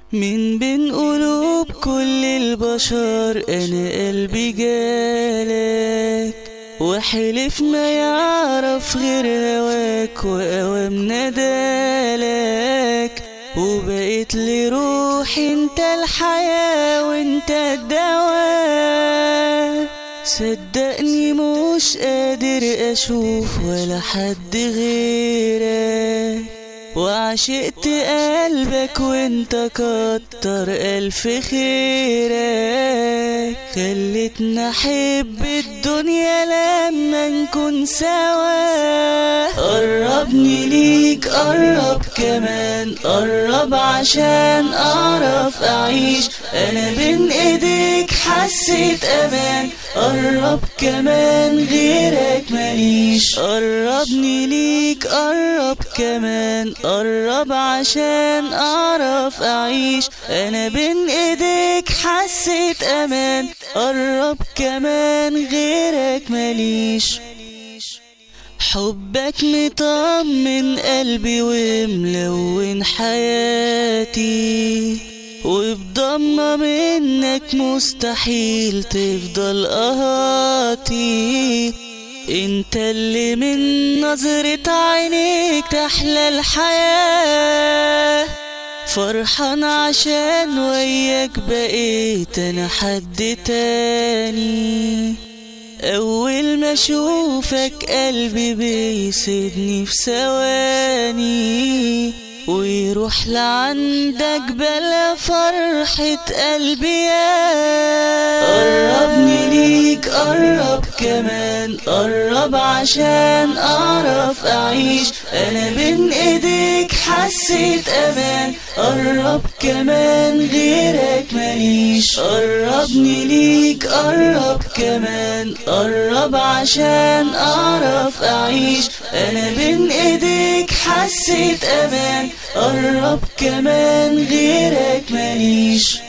من بين قلوب كل البشر انا قلبي جالك وحلف ما يعرف غير هواك وقوام ندالك وبقيت لي روحي انت الحياة وانت الدواء صدقني مش قادر اشوف ولا حد غيرك وعشقت قلبك وانت كتر الف خيرك خلتنا احب الدنيا لما نكون سوا قربني ليك قرب كمان قرب عشان اعرف اعيش انا بين ايديك حسيت امان قرب كمان غيرك ماليش قربني ليك قرب كمان قرب عشان اعرف اعيش انا بين ايديك حسيت امان قرب كمان غيرك ماليش حبك مطمن قلبي وملون حياتي وبضمة منك مستحيل تفضل قهاتي انت اللي من نظرة عينيك تحلى الحياة فرحان عشان وياك بقيت انا حد تاني اول ما اشوفك قلبي بيسيبني في ثواني ويروح لعندك بلا فرحة قلبي يا قربني ليك قرب كمان قرب عشان اعرف اعيش انا بين ايديك حسيت امان قرب كمان غيرك ماليش قربني ليك قرب كمان قرب عشان اعرف اعيش انا بين ايديك حسيت امان قرب كمان غيرك ماليش